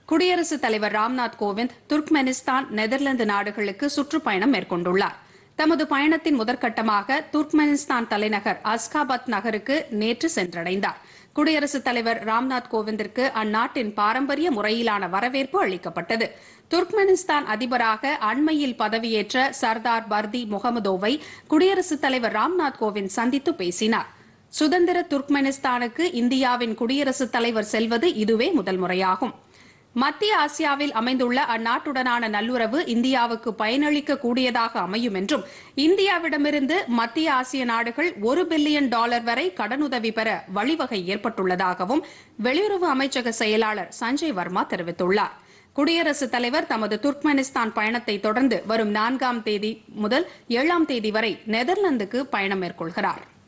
குடியரசுத் தலைவர் Ramnath Kovind Turkmenistan Netherlands நாடுகளுக்கு சுற்றுப்பயணம் மேற்கொண்டுள்ளார் தமது பயணத்தின் முதற்கட்டமாக துர்க்மெனிஸ்தான் தலைநகர் அஸ்காபாத் நகருக்கு நேற்று சென்றடைந்தார் குடியரசுத் தலைவர் ராம்நாத் கோவிந்திற்கு அந்நாட்டின் பாரம்பரிய முறையிலான வரவேற்பு அளிக்கப்பட்டது துர்க்மெனிஸ்தான் அதிபராக அண்மையில் பதவியேற்ற சர்தார் பர்தி முகமதோவை குடியரசுத் தலைவர் ராம்நாத் கோவிந்த் சந்தித்து பேசினார் சுதந்திர துர்க்மெனிஸ்தானுக்கு இந்தியாவின் குடியரசுத் தலைவர் செல்வது இதுவே முதல் முறையாகும் மத்திய ஆசியாவில் அமைந்துள்ள அந்நாட்டுடனான நல்லுறவு இந்தியாவுக்கு பயனளிக்க கூடியதாக அமையும் என்றும் இந்தியாவிடமிருந்து மத்திய ஆசிய நாடுகள் ஒரு பில்லியன் டாலர் வரை கடனுதவி பெற வழிவகை ஏற்பட்டுள்ளதாகவும் வெளியுறவு அமைச்சக செயலாளர் சஞ்சய் வர்மா தெரிவித்துள்ளார் குடியரசுத் தலைவர் தமது துர்க்மெனிஸ்தான் பயணத்தை தொடர்ந்து வரும் நான்காம் தேதி முதல் ஏழாம் தேதி வரை நெதர்லாந்துக்கு பயணம் மேற்கொள்கிறாா்